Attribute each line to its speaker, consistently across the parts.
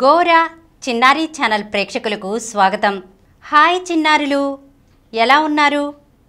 Speaker 1: గోరా చిన్నారి ఛానల్ ప్రేక్షకులకు స్వాగతం హాయ్ చిన్నారులు ఎలా ఉన్నారు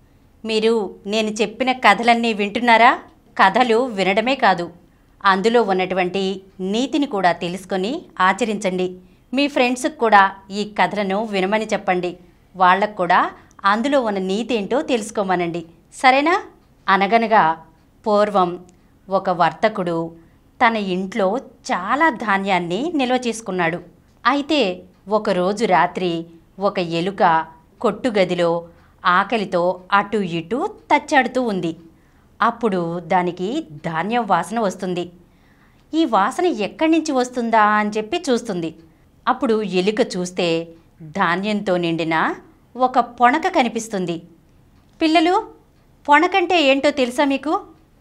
Speaker 1: మీరు నేను చెప్పిన కథలన్నీ వింటున్నారా కథలు వినడమే కాదు అందులో ఉన్నటువంటి నీతిని కూడా తెలుసుకొని ఆచరించండి మీ ఫ్రెండ్స్కి కూడా ఈ కథలను వినమని చెప్పండి వాళ్ళకు కూడా అందులో ఉన్న నీతి ఏంటో తెలుసుకోమనండి సరేనా అనగనగా పూర్వం ఒక వర్తకుడు తన ఇంట్లో చాలా ధాన్యాన్ని నిల్వ చేసుకున్నాడు అయితే ఒకరోజు రాత్రి ఒక ఎలుక కొట్టుగదిలో ఆకలితో అటు ఇటు తచ్చాడుతూ ఉంది అప్పుడు దానికి ధాన్యం వాసన వస్తుంది ఈ వాసన ఎక్కడి నుంచి వస్తుందా అని చెప్పి చూస్తుంది అప్పుడు ఎలుక చూస్తే ధాన్యంతో నిండిన ఒక పొణక కనిపిస్తుంది పిల్లలు పొణకంటే ఏంటో తెలుసా మీకు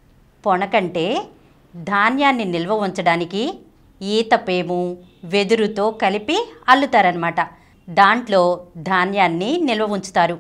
Speaker 1: పొణకంటే ధాన్యాన్ని నిల్వ ఉంచడానికి ఈతపేము వెదురుతో కలిపి అల్లుతారనమాట దాంట్లో ధాన్యాన్ని నిల్వ ఉంచుతారు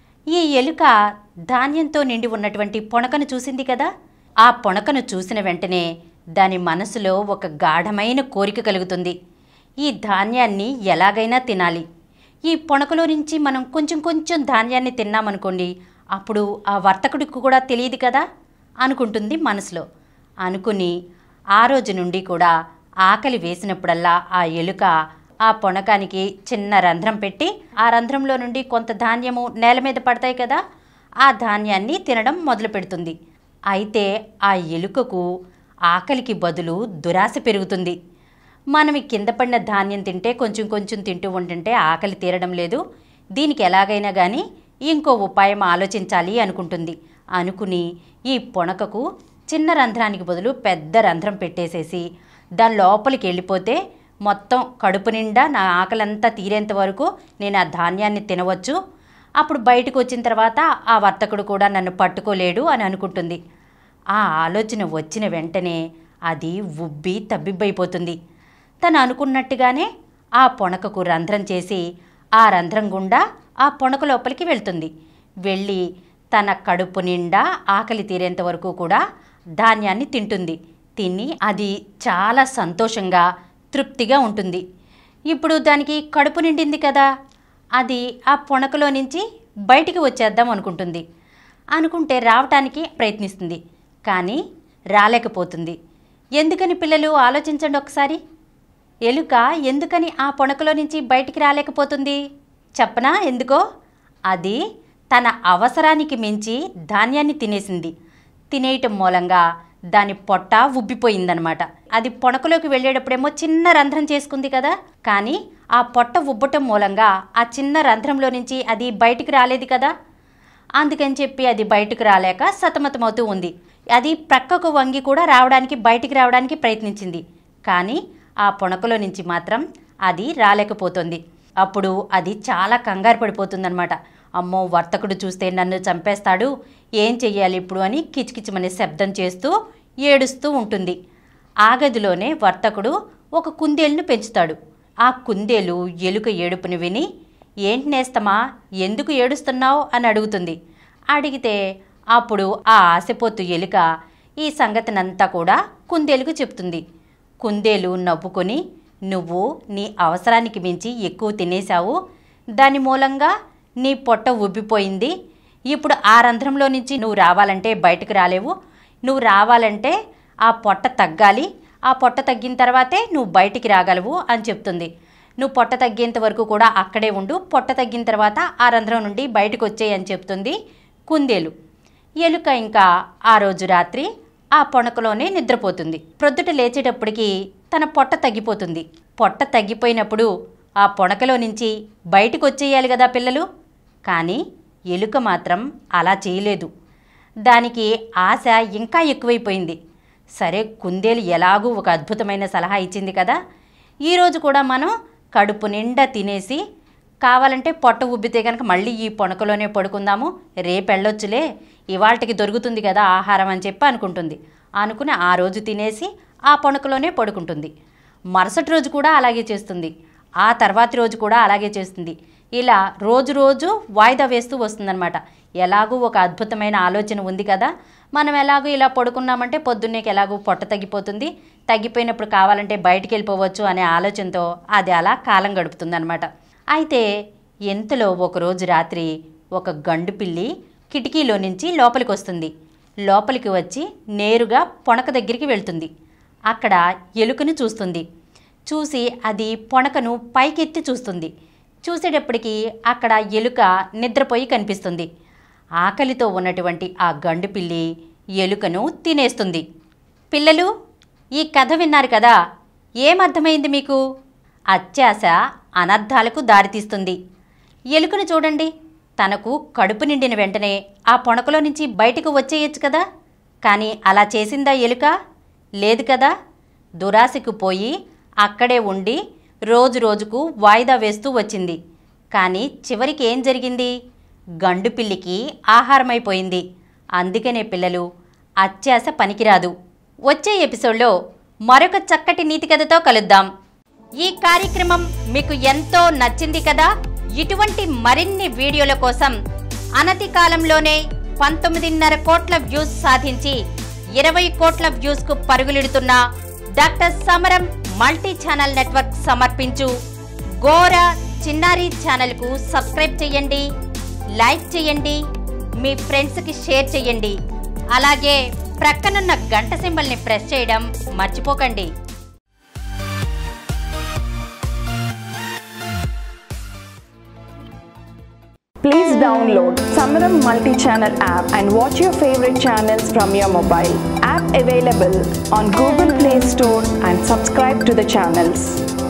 Speaker 1: ఈ ఎలుక ధాన్యంతో నిండి ఉన్నటువంటి పొణకను చూసింది కదా ఆ పొణకను చూసిన వెంటనే దాని మనసులో ఒక గాఢమైన కోరిక కలుగుతుంది ఈ ధాన్యాన్ని ఎలాగైనా తినాలి ఈ పొణకలో నుంచి మనం కొంచెం కొంచెం ధాన్యాన్ని తిన్నామనుకోండి అప్పుడు ఆ వర్తకుడికి కూడా తెలియదు కదా అనుకుంటుంది మనసులో అనుకుని ఆ రోజు నుండి కూడా ఆకలి వేసినప్పుడల్లా ఆ ఎలుక ఆ పొణకానికి చిన్న రంధ్రం పెట్టి ఆ రంధ్రంలో నుండి కొంత ధాన్యము నేల మీద పడతాయి కదా ఆ ధాన్యాన్ని తినడం మొదలు పెడుతుంది అయితే ఆ ఎలుకకు ఆకలికి బదులు దురాశ పెరుగుతుంది మనం ఈ కింద పడిన ధాన్యం తింటే కొంచెం కొంచెం తింటూ ఉంటుంటే ఆకలి తీరడం లేదు దీనికి ఎలాగైనా కానీ ఇంకో ఉపాయం ఆలోచించాలి అనుకుంటుంది అనుకుని ఈ పొణకకు చిన్న రంధ్రానికి బదులు పెద్ద రంధ్రం పెట్టేసేసి దాని లోపలికి వెళ్ళిపోతే మొత్తం కడుపు నిండా నా ఆకలంతా తీరేంత వరకు నేను ఆ ధాన్యాన్ని తినవచ్చు అప్పుడు బయటకు వచ్చిన తర్వాత ఆ వర్తకుడు కూడా నన్ను పట్టుకోలేడు అని అనుకుంటుంది ఆ ఆలోచన వచ్చిన వెంటనే అది ఉబ్బి తబ్బిబ్బైపోతుంది తను అనుకున్నట్టుగానే ఆ పొణకకు రంధ్రం చేసి ఆ రంధ్రం గుండా ఆ పొణక లోపలికి వెళ్తుంది వెళ్ళి తన కడుపు నిండా ఆకలి తీరేంత వరకు కూడా ధాన్యాన్ని తింటుంది తిని అది చాలా సంతోషంగా తృప్తిగా ఉంటుంది ఇప్పుడు దానికి కడుపు నిండింది కదా అది ఆ పొణకలో నుంచి బయటికి వచ్చేద్దాం అనుకుంటుంది అనుకుంటే రావటానికి ప్రయత్నిస్తుంది కానీ రాలేకపోతుంది ఎందుకని పిల్లలు ఆలోచించండి ఒకసారి ఎలుక ఎందుకని ఆ పొణకలో నుంచి బయటికి రాలేకపోతుంది చెప్పనా ఎందుకో అది తన అవసరానికి మించి ధాన్యాన్ని తినేసింది తినేయటం మూలంగా దాని పొట్ట ఉబ్బిపోయిందనమాట అది పొణకలోకి వెళ్ళేటప్పుడేమో చిన్న రంధ్రం చేసుకుంది కదా కానీ ఆ పొట్ట ఉబ్బటం మూలంగా ఆ చిన్న రంధ్రంలో నుంచి అది బయటికి రాలేదు కదా అందుకని చెప్పి అది బయటకు రాలేక సతమతమవుతూ ఉంది అది ప్రక్కకు వంగి కూడా రావడానికి బయటికి రావడానికి ప్రయత్నించింది కానీ ఆ పొణకలో నుంచి మాత్రం అది రాలేకపోతుంది అప్పుడు అది చాలా కంగారు పడిపోతుందనమాట అమ్మో వర్తకుడు చూస్తే నన్ను చంపేస్తాడు ఏం చెయ్యాలి ఇప్పుడు అని కిచకిచమనే శబ్దం చేస్తూ ఏడుస్తూ ఉంటుంది ఆ గదిలోనే వర్తకుడు ఒక కుందేలును పెంచుతాడు ఆ కుందేలు ఎలుక ఏడుపుని విని ఏంటి నేస్తమా ఎందుకు ఏడుస్తున్నావు అని అడుగుతుంది అడిగితే అప్పుడు ఆ ఆశపోతు ఎలుక ఈ సంగతినంతా కూడా కుందేలుకు చెప్తుంది కుందేలు నవ్వుకొని నువ్వు నీ అవసరానికి మించి ఎక్కువ తినేశావు దాని మూలంగా నీ పొట్ట ఉబ్బిపోయింది ఇప్పుడు ఆ రంధ్రంలో నుంచి నువ్వు రావాలంటే బయటకు రాలేవు నువ్వు రావాలంటే ఆ పొట్ట తగ్గాలి ఆ పొట్ట తగ్గిన తర్వాతే నువ్వు బయటికి రాగలవు అని చెప్తుంది నువ్వు పొట్ట తగ్గేంత వరకు కూడా అక్కడే ఉండు పొట్ట తగ్గిన తర్వాత ఆ రంధ్రం నుండి బయటకు వచ్చేయి అని చెప్తుంది కుందేలు ఎలుక ఇంకా ఆ రోజు రాత్రి ఆ పొణకలోనే నిద్రపోతుంది ప్రొద్దుట లేచేటప్పటికి తన పొట్ట తగ్గిపోతుంది పొట్ట తగ్గిపోయినప్పుడు ఆ పొణకలో నుంచి బయటకు వచ్చేయాలి కదా పిల్లలు కానీ ఎలుక మాత్రం అలా చేయలేదు దానికి ఆశ ఇంకా ఎక్కువైపోయింది సరే కుందేలు ఎలాగూ ఒక అద్భుతమైన సలహా ఇచ్చింది కదా ఈరోజు కూడా మనం కడుపు నిండా తినేసి కావాలంటే పొట్ట ఉబ్బితే కనుక మళ్ళీ ఈ పొణకలోనే పడుకుందాము రేపు వెళ్ళొచ్చులే ఇవాళకి దొరుకుతుంది కదా ఆహారం అని చెప్పి అనుకుంటుంది అనుకుని ఆ రోజు తినేసి ఆ పొణకలోనే పడుకుంటుంది మరుసటి రోజు కూడా అలాగే చేస్తుంది ఆ తర్వాతి రోజు కూడా అలాగే చేస్తుంది ఇలా రోజు రోజు వాయిదా వేస్తూ వస్తుందన్నమాట ఎలాగూ ఒక అద్భుతమైన ఆలోచన ఉంది కదా మనం ఎలాగో ఇలా పడుకున్నామంటే పొద్దున్నేకి ఎలాగో పొట్ట తగ్గిపోతుంది తగ్గిపోయినప్పుడు కావాలంటే బయటికి వెళ్ళిపోవచ్చు అనే ఆలోచనతో అది అలా కాలం గడుపుతుందన్నమాట అయితే ఎంతలో ఒకరోజు రాత్రి ఒక గండు పిల్లి కిటికీలో నుంచి లోపలికి వస్తుంది లోపలికి వచ్చి నేరుగా పొనక దగ్గరికి వెళ్తుంది అక్కడ ఎలుకను చూస్తుంది చూసి అది పొనకను పైకెత్తి చూస్తుంది చూసేటప్పటికి అక్కడ ఎలుక నిద్రపోయి కనిపిస్తుంది ఆకలితో ఉన్నటువంటి ఆ గండు పిల్లి ఎలుకను తినేస్తుంది పిల్లలు ఈ కథ విన్నారు కదా ఏమర్థమైంది మీకు అత్యాశ అనర్థాలకు దారితీస్తుంది ఎలుకను చూడండి తనకు కడుపు నిండిన వెంటనే ఆ పొనకలో నుంచి బయటకు వచ్చేయచ్చు కదా కానీ అలా చేసిందా ఎలుక లేదు కదా దురాశకు పోయి అక్కడే ఉండి రోజు రోజుకు వాయిదా వేస్తూ వచ్చింది కానీ చివరికి ఏం జరిగింది గండు పిల్లికి ఆహారమైపోయింది అందుకనే పిల్లలు అత్యాశ పనికిరాదు వచ్చే ఎపిసోడ్లో మరొక చక్కటి నీతి కథతో కలుద్దాం ఈ కార్యక్రమం మీకు ఎంతో నచ్చింది కదా ఇటువంటి మరిన్ని వీడియోల కోసం అనతి కాలంలోనే పంతొమ్మిదిన్నర కోట్ల వ్యూస్ సాధించి ఇరవై కోట్ల వ్యూస్కు పరుగులిడుతున్న doctor Samaram multi channel network సమర్పించు గోరా చిన్నారి ఛానల్కు సబ్స్క్రైబ్ చేయండి లైక్ చేయండి మీ ఫ్రెండ్స్కి షేర్ చేయండి అలాగే ప్రక్కనున్న గంట సింబల్ని ప్రెస్ చేయడం మర్చిపోకండి
Speaker 2: Please download Samaram multi-channel app and watch your favorite channels from your mobile. App available on Google Play Store and subscribe to the channels.